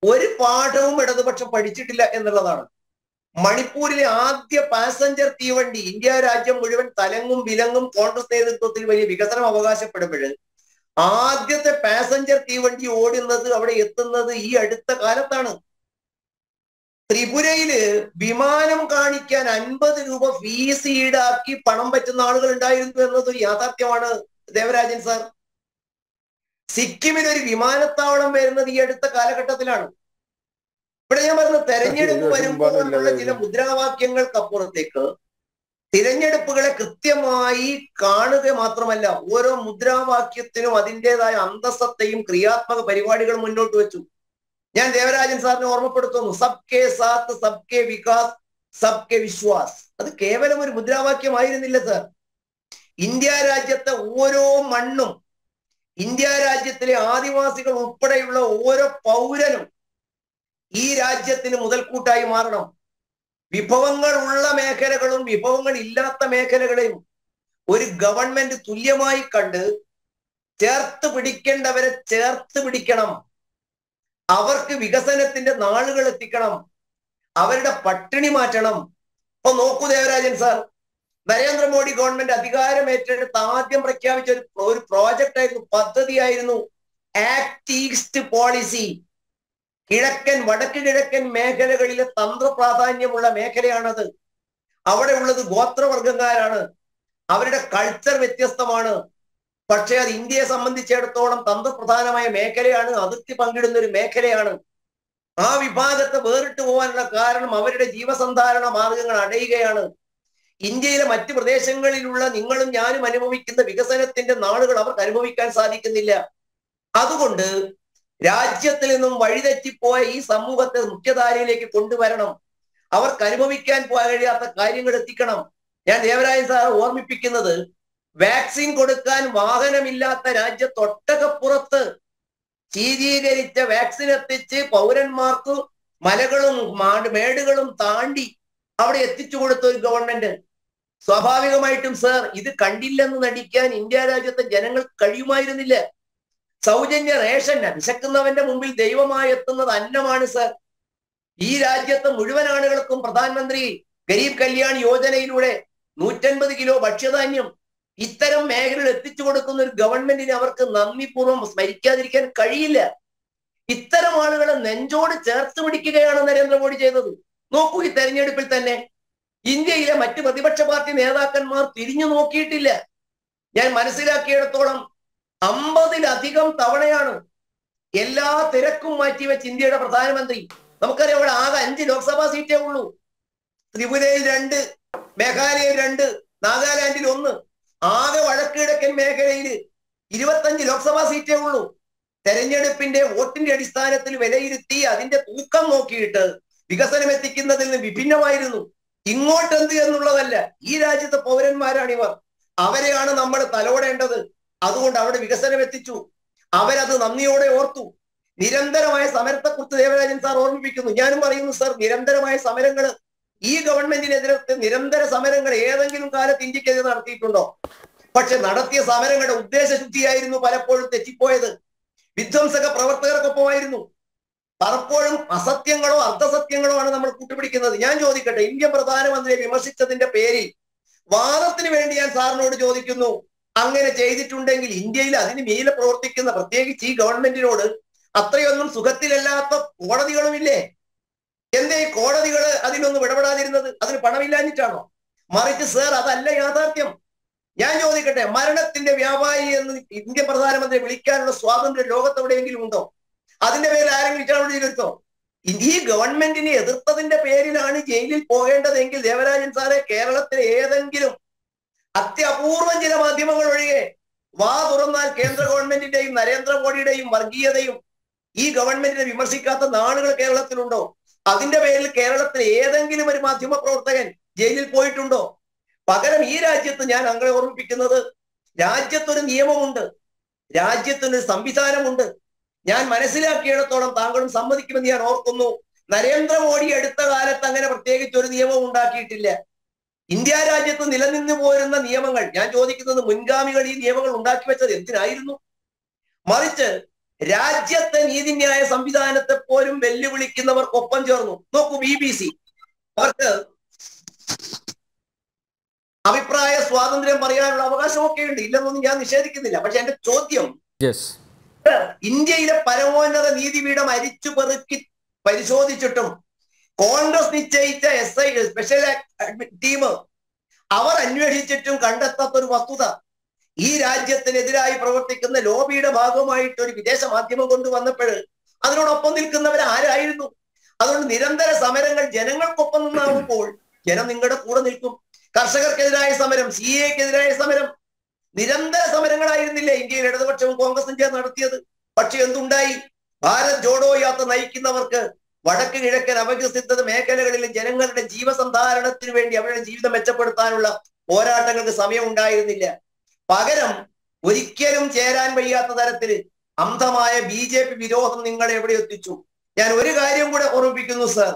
ഒരു പാഠവും ഇടതുപക്ഷം പഠിച്ചിട്ടില്ല എന്നുള്ളതാണ് മണിപ്പൂരിലെ ആദ്യ പാസഞ്ചർ തീവണ്ടി ഇന്ത്യ രാജ്യം മുഴുവൻ തലങ്ങും വിലങ്ങും കോൺഗ്രസ് നേതൃത്വത്തിൽ വലിയ വികസനം അവകാശപ്പെടുമ്പോൾ ആദ്യത്തെ പാസഞ്ചർ തീവണ്ടി ഓടുന്നത് അവിടെ എത്തുന്നത് ഈ അടുത്ത കാലത്താണ് ത്രിപുരയില് വിമാനം കാണിക്കാൻ അൻപത് രൂപ ഫീസ് ഈടാക്കി പണം പറ്റുന്ന ആളുകൾ ഉണ്ടായിരുന്നു എന്നത് ഒരു യാഥാർത്ഥ്യമാണ് ദേവരാജൻ സാർ സിക്കിമിൽ ഒരു വിമാനത്താവളം വരുന്നത് ഈ അടുത്ത കാലഘട്ടത്തിലാണ് ഇവിടെ ഞാൻ പറഞ്ഞ തെരഞ്ഞെടുപ്പ് വരുമ്പോൾ ഉള്ള ചില മുദ്രാവാക്യങ്ങൾക്കപ്പുറത്തേക്ക് തിരഞ്ഞെടുപ്പുകളെ കൃത്യമായി കാണുക മാത്രമല്ല ഓരോ മുദ്രാവാക്യത്തിനും അതിൻ്റെതായ അന്തസ്സത്തെയും ക്രിയാത്മക പരിപാടികൾ മുന്നോട്ട് വെച്ചു ഞാൻ ദേവരാജൻ സാറിനെ ഓർമ്മപ്പെടുത്തുന്നു സബ്കെ സാത്ത് സബ്കെ വികാസ് സബ്കെ വിശ്വാസ് അത് കേവലം ഒരു മുദ്രാവാക്യമായിരുന്നില്ല സാർ ഇന്ത്യ രാജ്യത്തെ ഓരോ മണ്ണും ഇന്ത്യ രാജ്യത്തിലെ ആദിവാസികൾ ഉൾപ്പെടെയുള്ള ഓരോ പൗരനും ഈ രാജ്യത്തിന് മുതൽക്കൂട്ടായി മാറണം വിഭവങ്ങൾ ഉള്ള മേഖലകളും വിഭവങ്ങൾ ഇല്ലാത്ത മേഖലകളെയും ഒരു ഗവൺമെന്റ് തുല്യമായി കണ്ട് ചേർത്ത് പിടിക്കേണ്ടവരെ ചേർത്ത് പിടിക്കണം അവർക്ക് വികസനത്തിന്റെ നാളുകൾ എത്തിക്കണം അവരുടെ പട്ടിണി മാറ്റണം ഇപ്പൊ നോക്കൂ ദേവരാജൻ സാർ നരേന്ദ്രമോദി ഗവൺമെന്റ് അധികാരം ഏറ്റെടുത്ത് ആദ്യം പ്രഖ്യാപിച്ച ഒരു ഒരു പ്രോജക്റ്റ് ആയിരുന്നു പദ്ധതിയായിരുന്നു ആക്ട് ഈസ്റ്റ് പോളിസി കിഴക്കൻ വടക്ക് കിഴക്കൻ മേഖലകളിലെ തന്ത്ര പ്രാധാന്യമുള്ള മേഖലയാണത് അവിടെ ഉള്ളത് ഗോത്രവർഗക്കാരാണ് അവരുടെ കൾച്ചർ വ്യത്യസ്തമാണ് പക്ഷെ അത് ഇന്ത്യയെ സംബന്ധിച്ചിടത്തോളം തന്ത്രപ്രധാനമായ മേഖലയാണ് അതിർത്തി പങ്കിടുന്ന ഒരു മേഖലയാണ് ആ വിഭാഗത്തെ വേറിട്ട് പോകാനുള്ള കാരണം അവരുടെ ജീവസന്ധാരണ മാർഗങ്ങൾ അടയുകയാണ് ഇന്ത്യയിലെ മറ്റ് പ്രദേശങ്ങളിലുള്ള നിങ്ങളും ഞാനും അനുഭവിക്കുന്ന വികസനത്തിന്റെ നാളുകൾ അവർക്ക് അനുഭവിക്കാൻ സാധിക്കുന്നില്ല അതുകൊണ്ട് രാജ്യത്തിൽ നിന്നും വഴിതെറ്റിപ്പോയ ഈ സമൂഹത്തെ മുഖ്യധാരയിലേക്ക് കൊണ്ടുവരണം അവർക്ക് അനുഭവിക്കാൻ പോകാൻ കഴിയാത്ത കാര്യങ്ങൾ എത്തിക്കണം ഞാൻ ദേവരായൻ സാർ ഓർമ്മിപ്പിക്കുന്നത് വാക്സിൻ കൊടുക്കാൻ വാഹനമില്ലാത്ത രാജ്യത്തൊട്ടകപ്പുറത്ത് ശീതീകരിച്ച വാക്സിൻ എത്തിച്ച് പൗരന്മാർക്ക് മലകളും മേടുകളും താണ്ടി അവിടെ എത്തിച്ചു കൊടുത്ത ഒരു ഗവൺമെന്റ് സ്വാഭാവികമായിട്ടും സർ ഇത് കണ്ടില്ലെന്ന് നടിക്കാൻ ഇന്ത്യ രാജ്യത്തെ ജനങ്ങൾക്ക് കഴിയുമായിരുന്നില്ല സൗജന്യ റേഷൻ വിശക്കുന്നവന്റെ മുമ്പിൽ ദൈവമായി എത്തുന്നത് അന്നമാണ് സർ ഈ രാജ്യത്തെ മുഴുവൻ ആളുകൾക്കും പ്രധാനമന്ത്രി ഗരീബ് കല്യാൺ യോജനയിലൂടെ നൂറ്റൻപത് കിലോ ഭക്ഷ്യധാന്യം ഇത്തരം മേഖലകൾ എത്തിച്ചു കൊടുക്കുന്ന ഒരു ഗവൺമെന്റിനെ അവർക്ക് നന്ദിപൂർവ്വം സ്മരിക്കാതിരിക്കാൻ കഴിയില്ല ഇത്തരം ആളുകളെ നെഞ്ചോട് ചേർത്ത് പിടിക്കുകയാണ് നരേന്ദ്രമോദി ചെയ്തത് നോക്കൂ ഈ തെരഞ്ഞെടുപ്പിൽ തന്നെ ഇന്ത്യയിലെ മറ്റ് പ്രതിപക്ഷ പാർട്ടി നേതാക്കന്മാർ തിരിഞ്ഞു നോക്കിയിട്ടില്ല ഞാൻ മനസ്സിലാക്കിയിടത്തോളം അമ്പതിലധികം തവണയാണ് എല്ലാ തിരക്കും മാറ്റിവെച്ച് ഇന്ത്യയുടെ പ്രധാനമന്ത്രി നമുക്കറിയാം അവിടെ ആകെ അഞ്ച് ലോക്സഭാ സീറ്റേ ഉള്ളൂ ത്രിപുരയിൽ രണ്ട് മേഘാലയയിൽ രണ്ട് നാഗാലാൻഡിൽ ഒന്ന് ആകെ വടക്കിഴക്കൻ മേഖലയിൽ ഇരുപത്തഞ്ച് ലോക്സഭാ സീറ്റേ ഉള്ളൂ തെരഞ്ഞെടുപ്പിന്റെ വോട്ടിന്റെ അടിസ്ഥാനത്തിൽ വിലയിരുത്തി അതിന്റെ തൂക്കം നോക്കിയിട്ട് വികസനം എത്തിക്കുന്നതിൽ നിന്ന് വിഭിന്നമായിരുന്നു ഇങ്ങോട്ടെന്ത് എന്നുള്ളതല്ല ഈ രാജ്യത്തെ പൗരന്മാരാണിവർ അവരെയാണ് നമ്മൾ തലോടേണ്ടത് അതുകൊണ്ട് അവിടെ വികസനം എത്തിച്ചു അവരത് നന്ദിയോടെ ഓർത്തു നിരന്തരമായ സമരത്തെക്കുറിച്ച് ദേവരാജൻ സാർ ഓർമ്മിപ്പിക്കുന്നു ഞാനും പറയുന്നു സാർ നിരന്തരമായ സമരങ്ങൾ ഈ ഗവൺമെന്റിനെതിരെ നിരന്തര സമരങ്ങൾ ഏതെങ്കിലും കാലത്ത് ഇന്ത്യക്കെതിരെ നടത്തിയിട്ടുണ്ടോ പക്ഷെ നടത്തിയ സമരങ്ങളുടെ ഉദ്ദേശശുദ്ധിയായിരുന്നു പലപ്പോഴും തെറ്റിപ്പോയത് വിധ്വംസക പ്രവർത്തകർക്കൊപ്പമായിരുന്നു പലപ്പോഴും അസത്യങ്ങളോ അർദ്ധസത്യങ്ങളോ ആണ് നമ്മൾ കൂട്ടുപിടിക്കുന്നത് ഞാൻ ചോദിക്കട്ടെ ഇന്ത്യൻ പ്രധാനമന്ത്രിയെ വിമർശിച്ചതിന്റെ പേരിൽ വാദത്തിന് വേണ്ടി ഞാൻ സാറിനോട് ചോദിക്കുന്നു അങ്ങനെ ചെയ്തിട്ടുണ്ടെങ്കിൽ ഇന്ത്യയിൽ അതിന് മീലെ പ്രവർത്തിക്കുന്ന പ്രത്യേകിച്ച് ഈ ഗവൺമെന്റിനോട് അത്രയൊന്നും സുഖത്തിലല്ലാത്ത കോടതികളുമില്ലേ എന്തേ കോടതികൾ അതിനൊന്നും ഇടപെടാതിരുന്നത് അതിന് പണമില്ലാഞ്ഞിട്ടാണോ മറിച്ച് സർ അതല്ല യാഥാർത്ഥ്യം ഞാൻ ചോദിക്കട്ടെ മരണത്തിന്റെ വ്യാപാരി എന്ന് ഇന്ത്യൻ പ്രധാനമന്ത്രി വിളിക്കാനുള്ള സ്വാതന്ത്ര്യം ലോകത്തെവിടെയെങ്കിലും ഉണ്ടോ അതിന്റെ പേരിൽ ആരെങ്കിലും ഇച്ചാളോട് ചെയ്തെടുത്തോ ഈ ഗവൺമെന്റിനെ എതിർത്തതിന്റെ പേരിലാണ് ജയിലിൽ പോകേണ്ടതെങ്കിൽ ദേവരാജൻ സാറെ കേരളത്തിലെ ഏതെങ്കിലും അത്യപൂർവം ചില മാധ്യമങ്ങൾ ഒഴികെ വാ തുറന്നാൽ കേന്ദ്ര ഗവൺമെന്റിന്റെയും നരേന്ദ്രമോദിയുടെയും വർഗീയതയും ഈ ഗവൺമെന്റിനെ വിമർശിക്കാത്ത നാളുകൾ കേരളത്തിലുണ്ടോ അതിന്റെ പേരിൽ കേരളത്തിലെ ഏതെങ്കിലും ഒരു മാധ്യമ പ്രവർത്തകൻ ജയിലിൽ പോയിട്ടുണ്ടോ പകരം ഈ രാജ്യത്ത് ഞാൻ അങ്ങനെ ഓർമ്മിപ്പിക്കുന്നത് രാജ്യത്തൊരു നിയമമുണ്ട് രാജ്യത്തിന് സംവിധാനമുണ്ട് ഞാൻ മനസ്സിലാക്കിയിടത്തോളം താങ്കളും സമ്മതിക്കുമെന്ന് ഞാൻ ഓർക്കുന്നു നരേന്ദ്രമോദി അടുത്ത കാലത്ത് അങ്ങനെ പ്രത്യേകിച്ച് ഒരു നിയമം ഉണ്ടാക്കിയിട്ടില്ല ഇന്ത്യ രാജ്യത്ത് നിലനിന്നു പോരുന്ന നിയമങ്ങൾ ഞാൻ ചോദിക്കുന്നത് മുൻഗാമികൾ ഈ നിയമങ്ങൾ ഉണ്ടാക്കി വെച്ചത് എന്തിനായിരുന്നു മറിച്ച് രാജ്യത്തെ നീതിന്യായ സംവിധാനത്തെ പോലും വെല്ലുവിളിക്കുന്നവർക്കൊപ്പം ചേർന്നു നോക്കൂ ബി ബി സി അവർക്ക് അഭിപ്രായ സ്വാതന്ത്ര്യം പറയാനുള്ള അവകാശമൊക്കെ ഉണ്ട് ഇല്ലെന്നൊന്നും ഞാൻ നിഷേധിക്കുന്നില്ല പക്ഷെ എന്റെ ചോദ്യം യെസ് ഇന്ത്യയിലെ പരമോന്നത നീതിപീഠം അരിച്ചു പെറുക്കി പരിശോധിച്ചിട്ടും കോൺഗ്രസ് നിശ്ചയിച്ച എസ് ഐ സ്പെഷ്യൽ ടീം അവർ അന്വേഷിച്ചിട്ടും കണ്ടെത്താത്ത ഒരു വസ്തുത ഈ രാജ്യത്തിനെതിരായി പ്രവർത്തിക്കുന്ന ലോബിയുടെ ഭാഗമായിട്ട് ഒരു വിദേശ മാധ്യമം കൊണ്ടുവന്നപ്പോൾ അതിനോടൊപ്പം നിൽക്കുന്നവർ ആരായിരുന്നു അതുകൊണ്ട് നിരന്തര സമരങ്ങൾ ജനങ്ങൾക്കൊപ്പം നിന്നാകുമ്പോൾ ജനം നിങ്ങളുടെ കൂടെ നിൽക്കും കർഷകർക്കെതിരായ സമരം സി എക്കെതിരായ സമരം നിരന്തര സമരങ്ങളായിരുന്നില്ലേ ഇന്ത്യയിൽ ഇടതുപക്ഷവും കോൺഗ്രസും ചേർന്ന് നടത്തിയത് പക്ഷെ എന്തുണ്ടായി ഭാരത് ജോഡോ യാത്ര നയിക്കുന്നവർക്ക് വടക്ക് കിഴക്കൻ അപകസിദ്ധ മേഖലകളിൽ ജനങ്ങളുടെ ജീവസന്ധാരണത്തിന് വേണ്ടി അവരുടെ ജീവിതം മെച്ചപ്പെടുത്താനുള്ള പോരാട്ടങ്ങൾക്ക് സമയം ഉണ്ടായിരുന്നില്ല പകരം ഒരിക്കലും ചേരാൻ വയ്യാത്ത തരത്തില് അന്ധമായ ബി ജെ പി വിരോധം നിങ്ങളെ എവിടെ എത്തിച്ചു ഞാൻ ഒരു കാര്യം കൂടെ ഓർമ്മിപ്പിക്കുന്നു സർ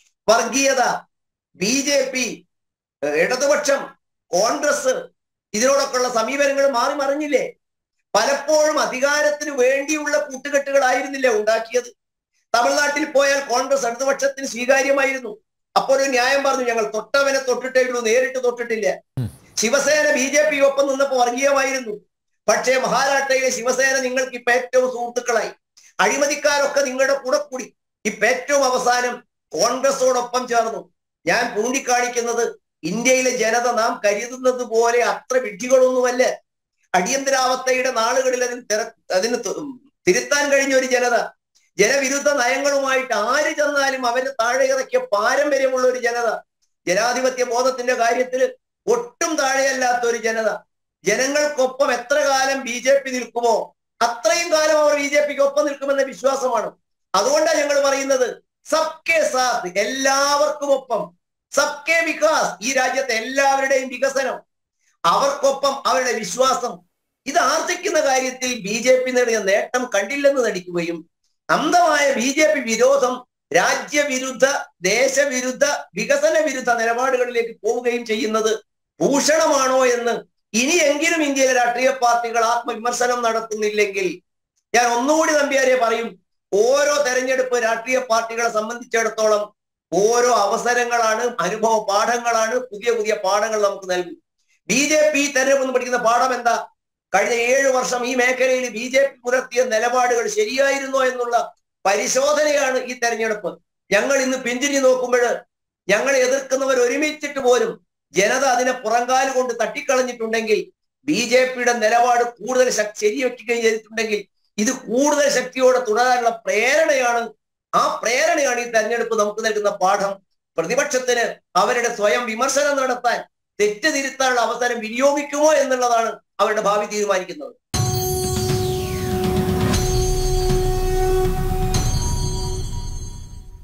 വർഗീയത ബി ജെ പി ഇടതുപക്ഷം കോൺഗ്രസ് ഇതിനോടൊക്കെയുള്ള സമീപനങ്ങൾ മാറി മറിഞ്ഞില്ലേ പലപ്പോഴും അധികാരത്തിന് വേണ്ടിയുള്ള കൂട്ടുകെട്ടുകളായിരുന്നില്ല ഉണ്ടാക്കിയത് തമിഴ്നാട്ടിൽ പോയാൽ കോൺഗ്രസ് ഇടതുപക്ഷത്തിന് സ്വീകാര്യമായിരുന്നു അപ്പോൾ ഒരു ന്യായം പറഞ്ഞു ഞങ്ങൾ തൊട്ടവനെ തൊട്ടിട്ടേ ഉള്ളൂ നേരിട്ട് തൊട്ടിട്ടില്ല ശിവസേന ബി ജെ പി ഒപ്പം നിന്നപ്പോൾ വർഗീയമായിരുന്നു പക്ഷേ മഹാരാഷ്ട്രയിലെ ശിവസേന നിങ്ങൾക്ക് ഇപ്പൊ ഏറ്റവും സുഹൃത്തുക്കളായി അഴിമതിക്കാരൊക്കെ നിങ്ങളുടെ കൂടെ കൂടി ഇപ്പൊ ഏറ്റവും അവസാനം കോൺഗ്രസോടൊപ്പം ചേർന്നു ഞാൻ ചൂണ്ടിക്കാണിക്കുന്നത് ഇന്ത്യയിലെ ജനത നാം കരുതുന്നത് പോലെ അത്ര വിഡ്ഢികളൊന്നുമല്ല അടിയന്തരാവസ്ഥയുടെ നാളുകളിൽ അതിന് തിര അതിന് തിരുത്താൻ കഴിഞ്ഞ ഒരു ജനത ജനവിരുദ്ധ നയങ്ങളുമായിട്ട് ആര് ചെന്നാലും അവരെ താഴെ ഇറക്കിയ പാരമ്പര്യമുള്ള ഒരു ജനത ജനാധിപത്യ ബോധത്തിന്റെ കാര്യത്തിൽ ഒട്ടും താഴെയല്ലാത്ത ഒരു ജനത ജനങ്ങൾക്കൊപ്പം എത്ര കാലം ബി ജെ പി നിൽക്കുമോ അത്രയും കാലം അവർ ബി ജെ പിക്ക് ഒപ്പം നിൽക്കുമെന്ന വിശ്വാസമാണ് അതുകൊണ്ടാണ് ഞങ്ങൾ പറയുന്നത് സബ്കെ സാത്ത് എല്ലാവർക്കും ഒപ്പം സബ്കെ വികാസ് ഈ രാജ്യത്തെ എല്ലാവരുടെയും വികസനം അവർക്കൊപ്പം അവരുടെ വിശ്വാസം ഇത് ആർജിക്കുന്ന കാര്യത്തിൽ ബി ജെ പി നേടിയ നേട്ടം കണ്ടില്ലെന്ന് നടിക്കുകയും അന്ധമായ ബി ജെ പി വിരോധം രാജ്യവിരുദ്ധ ദേശവിരുദ്ധ വികസന വിരുദ്ധ നിലപാടുകളിലേക്ക് പോവുകയും ചെയ്യുന്നത് ഭൂഷണമാണോ എന്ന് ഇനിയെങ്കിലും ഇന്ത്യയിലെ രാഷ്ട്രീയ പാർട്ടികൾ ആത്മവിമർശനം നടത്തുന്നില്ലെങ്കിൽ ഞാൻ ഒന്നുകൂടി നമ്പ്യാരെ പറയും ഓരോ തെരഞ്ഞെടുപ്പ് രാഷ്ട്രീയ പാർട്ടികളെ സംബന്ധിച്ചിടത്തോളം ഓരോ അവസരങ്ങളാണ് അനുഭവ പാഠങ്ങളാണ് പുതിയ പുതിയ പാഠങ്ങൾ നമുക്ക് നൽകും ബി ജെ പി തെരഞ്ഞെടുപ്പ് എന്ന് പഠിക്കുന്ന പാഠം എന്താ കഴിഞ്ഞ ഏഴു വർഷം ഈ മേഖലയിൽ ബി ജെ പി പുലർത്തിയ നിലപാടുകൾ ശരിയായിരുന്നോ എന്നുള്ള പരിശോധനയാണ് ഈ തെരഞ്ഞെടുപ്പ് ഞങ്ങൾ ഇന്ന് പിന്തിരി നോക്കുമ്പോൾ ഞങ്ങൾ എതിർക്കുന്നവർ ഒരുമിച്ചിട്ട് പോലും ജനത അതിനെ പുറങ്കാല് കൊണ്ട് തട്ടിക്കളഞ്ഞിട്ടുണ്ടെങ്കിൽ ബി ജെ പിയുടെ നിലപാട് കൂടുതൽ ശക്തി ശരിവെക്കുകയും ചെയ്തിട്ടുണ്ടെങ്കിൽ ഇത് കൂടുതൽ ശക്തിയോടെ തുടരാനുള്ള പ്രേരണയാണ് ആ പ്രേരണയാണ് ഈ തെരഞ്ഞെടുപ്പ് നമുക്ക് നൽകുന്ന പാഠം പ്രതിപക്ഷത്തിന് അവരുടെ സ്വയം വിമർശനം നടത്താൻ തെറ്റ് തിരുത്താനുള്ള അവസരം വിനിയോഗിക്കുമോ എന്നുള്ളതാണ് അവരുടെ ഭാവി തീരുമാനിക്കുന്നത്